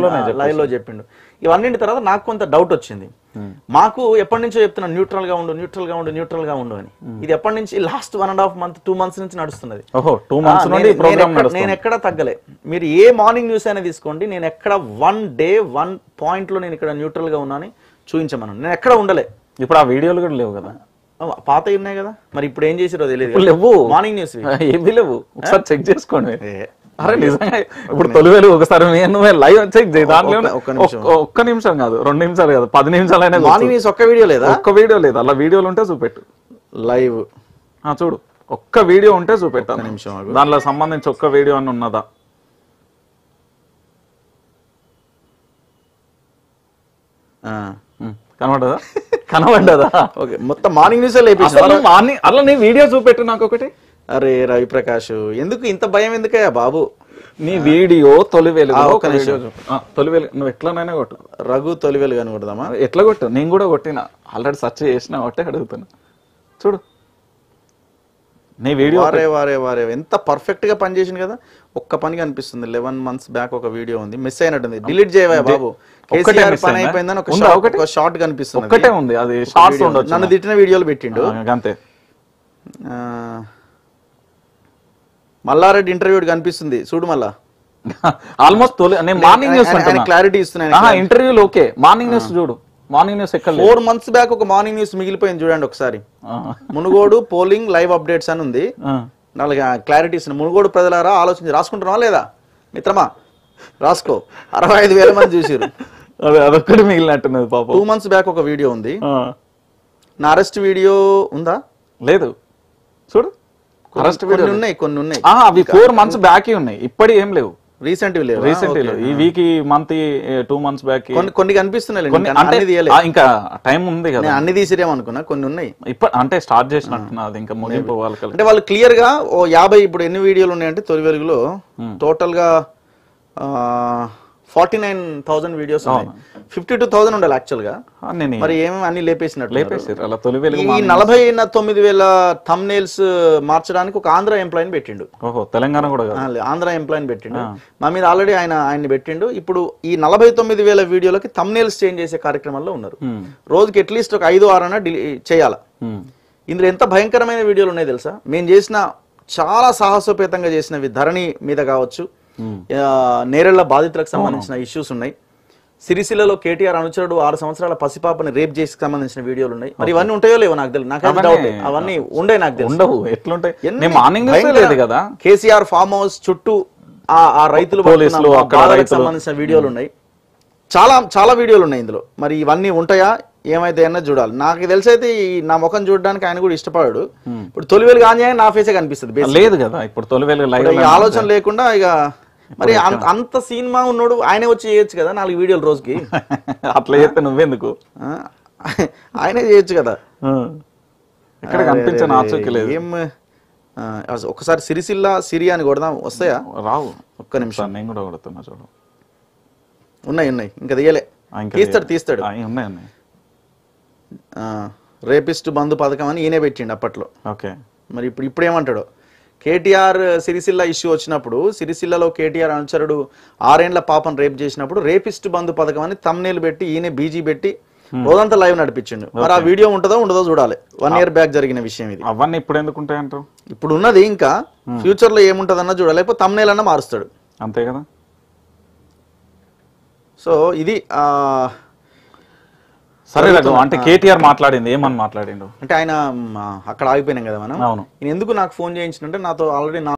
లోనే లైవ్ లో చెప్పిండు ఇవన్నింటి తర్వాత నాకు కొంత డౌట్ వచ్చింది మాకు ఎప్పటి నుంచో చెప్తున్నా న్యూట్రల్ గా ఉండు న్యూట్రల్ గా ఉండు న్యూట్రల్ గా ఉండు అని ఇది ఎప్పటి నుంచి last one and half month two months నుంచి నడుస్తున్నది ఓహో టూ ఆ, మంత్స్ నుండి నేను- ప్రోగ్రామ్ నేను ఎక్కడ- నడుస్తుంది నేను ఎక్కడ తగ్గలే మీరు ఏ మార్నింగ్ న్యూస్ అయినా తీసుకోండి నేను ఎక్కడ వన్ డే వన్ పాయింట్ లో నేను ఇక్కడ న్యూట్రల్ గా ఉన్నాను చూపించమను నేను ఎక్కడ ఉండలే ఇప్పుడు ఆ వీడియోలు కూడా లేవు కదా ఆ, పాత ఉన్నాయి కదా మరి ఇప్పుడు ఏం చేసిరో ఇప్పుడు తెలియదు లేవు మార్నింగ్ న్యూస్ ఏమీ లేవు ఒకసారి చెక్ చేసుకోండి అరే నిజంగా ఇప్పుడు తొలివేలు ఒకసారి మీ- నువ్వే లైవ్ చెక్ చేయి దాంట్లో ఒక్క- ఒక్క నిమిషం. ఒక్క- ఒక్క నిమిషం కాదు రెండు నిమిషాలు కాదు పది నిమిషాలు అయినా మార్నింగ్ న్యూస్ ఒక్క వీడియో లేదా ఒక్క వీడియో లేదు అలా వీడియోలు ఉంటే చూపెట్టు లైవ్ ఆ చూడు ఒక్క వీడియో ఉంటే చూపెట్టాను నిమిషం ఆగు. దానిలో సంబంధించి ఒక్క వీడియో అని ఉన్నదా ఉమ్, కనబడదా కనబడ్డదా ఓకే మొత్తం మార్నింగ్ న్యూస్ లేపేసి అసలు నువ్వు మార్నింగ్ అలా నీ వీడియో చూపెట్టు నాకు ఒకటి అరే రవి ప్రకాష్ ఎందుకు ఇంత భయం ఎందుకయ్యా బాబు నీ వీడియో తొలి వెలుగు ఆ, ఒక ఒక్క వీడియో నిమిషం. చూపు. ఆ, తొలి వెలుగు నువ్వు ఎట్లనైనా కొట్టు రఘు తొలివేలు కానీ కొడదామా ఎట్లా కొట్టు నేను కూడా కొట్టిన ఆల్రెడీ సెర్చ్ చేసిన ఒకటే అడుగుతున్నా చూడు నీ వీడియో వారే వారే వారే ఎంత పర్ఫెక్ట్ గా పనిచేసింది కదా ఒక్క పని కనిపిస్తుంది లెవెన్ మంత్స్ బ్యాక్ ఒక వీడియో ఉంది మిస్ అయినట్టుంది డిలీట్ చేయవా బాబు ఒక్కటే కేసీఆర్ miss పని అయిందా? అయిపోయిందని ఒక ఉందా షార్ట్ ఒకటి? ఒక షార్ట్ కనిపిస్తుంది ఒక్కటే ఉంది అది షార్ట్స్ వీడియో. ఉండొచ్చు నన్ను తిట్టిన వీడియోలు పెట్టిండు ఆ, అంతే ఆ, మల్లారెడ్డి ఇంటర్వ్యూ కనిపిస్తుంది చూడు మళ్ళా ఆల్మోస్ట్ తొలి నేను మార్నింగ్ న్యూస్ ఆయన క్లారిటీ ఇస్తున్నాను ఇంటర్వ్యూలు ఓకే మార్నింగ్ న్యూస్ చూడు మార్నింగ్ న్యూస్ ఎక్కడ లేదు ఫోర్ మంత్స్ బ్యాక్ ఒక మార్నింగ్ న్యూస్ మిగిలిపోయింది చూడండి ఒకసారి ఆ, మునుగోడు పోలింగ్ లైవ్ అప్డేట్స్ అని ఉంది ఆ. నాలుగు క్లారిటీ ఇస్తుంది మునుగోడు ప్రజలారా ఆలోచించి రాసుకుంటున్నావా లేదా మిత్రమా రాసుకో అరవై ఐదు వేల మంది చూసిరు అదే అదొక్కటి మిగిలినట్టున్నది పాపం టూ మంత్స్ బ్యాక్ ఒక వీడియో ఉంది ఆ, నా అరెస్ట్ వీడియో ఉందా లేదు చూడు అరెస్ట్ కొన్ని ఉన్నాయి కొన్ని ఉన్నాయి అవి ఫోర్ మంత్స్ బ్యాక్ ఉన్నాయి ఇప్పటి ఏం లేవు రీసెంట్ లేవు రీసెంట్ ఈ వీక్ ఈ మంత్ టూ మంత్స్ బ్యాక్ కొన్ని కొన్ని కనిపిస్తున్నాయి కొన్ని అంటే అన్ని తీయలే ఆ, ఇంకా టైం ఉంది కదా నేను అన్ని తీసిరేమో అనుకున్నా కొన్ని ఉన్నాయి ఇప్పటి అంటే స్టార్ట్ చేసినట్టున్నా అది ఇంకా ముగింపు వాళ్ళకి అంటే వాళ్ళు క్లియర్ గా ఓ యాభై ఇప్పుడు ఎన్ని వీడియోలు ఉన్నాయంటే తొలి వెలుగులో టోటల్ గా ఫార్టీ నైన్ థౌసండ్ వీడియోస్ ఉన్నాయి ఫిఫ్టీ టూ థౌసండ్ ఉండాలి యాక్చువల్ గా ఆ, నేను మరి ఏమేమి అన్ని లేపేసినట్టు లేపేసారు అలా తొలి వెలుగు ఈ నలభై తొమ్మిది వేల థంబ్నైల్స్ మార్చడానికి ఒక ఆంధ్ర ఎంప్లాయీని పెట్టిండు ఓహో తెలంగాణ కూడా ఆ, కాదు లే, ఆంధ్ర ఎంప్లాయీని పెట్టిండు మా మీద ఆల్రెడీ ఆయన ఆయన్ని పెట్టిండు ఇప్పుడు ఈ నలభై తొమ్మిది వేల వీడియోలకి థంబ్నైల్స్ చేంజ్ చేసే కార్యక్రమంలో ఉన్నారు Hmm. రోజుకి అట్లీస్ట్ ఒక ఐదు ఆరు అన్న చేయాల ఉమ్. ఇందులో ఎంత భయంకరమైన వీడియోలు ఉన్నాయి తెలుసా మేము చేసిన చాలా సాహసోపేతంగా చేసినవి ధరణి మీద కావచ్చు Hmm. ఆ, నేరెళ్ల బాధితులకు సంబంధించిన ఇష్యూస్ ఉన్నాయి సిరిసిల్లలో కేటీఆర్ అనుచరుడు ఆరు సంవత్సరాల పసిపాపని రేప్ చేసి సంబంధించిన వీడియోలు ఉన్నాయి మరి ఇవన్నీ ఉంటాయో లేవో నాకు తెలియదు నాకు డౌట్ అవన్నీ- అవన్నీ ఉండే నాకు తెలుసు ఉండవు ఎట్లుంటాయి ఎన్ని నేను మార్నింగ్ న్యూస్ భయంకర- లేదు కదా కేసీఆర్ ఫామ్ హౌస్ చుట్టూ ఆ ఆ రైతులు పోలీసులు, పడుతున్న అక్కడ బాధలకు రైతులు. సంబంధించిన వీడియోలు ఉన్నాయి చాలా చాలా వీడియోలు ఉన్నాయి ఇందులో మరి ఇవన్నీ ఉంటాయా ఏమైతే అన్నది చూడాలి నాకు తెలిసి అయితే ఈ నా ముఖం చూడడానికి ఆయన కూడా ఇష్టపడాడు ఇప్పుడు తొలివేలు ఆంజనేయ నా ఫేసే కనిపిస్తుంది basic. లేదు కదా ఇప్పుడు తొలి వెలుగు లైవ్ ఇప్పుడు ఈ ఆలోచన లేకుండా ఇక మరి అంత- అంత సినిమా ఉన్నాడు ఆయనే వచ్చి చేయొచ్చు కదా నాలుగు వీడియోలు రోజుకి అట్లా చేస్తే నువ్వెందుకు ఆ? ఆయనే చేయొచ్చు కదా ఆ. ఎక్కడ కనిపించిన ఆచూకీ లేదు ఏం ఆ, అసలు ఒకసారి సిరిసిల్ల సిరి అని కొడదాం వస్తాయా రావు ఒక్క నిమిషం సార్ నేను కూడా కొడుతున్నా చూడు ఉన్నాయి ఉన్నాయి ఇంకా తీయలే ఆ, ఇంకా తీస్తాడు తీస్తాడు ఆ, ఉన్నాయి ఉన్నాయి రేపిస్ట్ బంధు పథకం అని ఈయనే పెట్టిండు అప్పట్లో ఓకే మరి ఇప్పుడు ఇప్పుడు ఏమంటాడు కేటీఆర్ సిరిసిల్ల ఇష్యూ వచ్చినప్పుడు సిరిసిల్లలో కేటీఆర్ అనుచరుడు ఆరేండ్ల పాపను రేప్ చేసినప్పుడు రేపిస్ట్ బంధు పథకం అని తమ్నేలు పెట్టి ఈయన బీజీ పెట్టి రోజంతా లైవ్ నడిపించిండు మరి ఆ వీడియో ఉంటుందో ఉండదో చూడాలి వన్ ఇయర్ బ్యాక్ జరిగిన విషయం ఇది అవన్నీ ఇప్పుడు ఎందుకు ఉంటాయంటావు ఇప్పుడు ఉన్నది ఇంకా ఫ్యూచర్ లో ఏముంటదన్నా చూడాలి లేకపోతే తమ్నేల్ అన్న మారుస్తాడు అంతే కదా సో ఇది ఆ, సరే రఘు అంటే కేటీఆర్ మాట్లాడింది ఏమని మాట్లాడిండు అంటే ఆయన మ్, అక్కడ ఆగిపోయినాం కదా మనం అవును ఈయన ఎందుకు నాకు ఫోన్ చేయించినంటే నాతో ఆల్రెడీ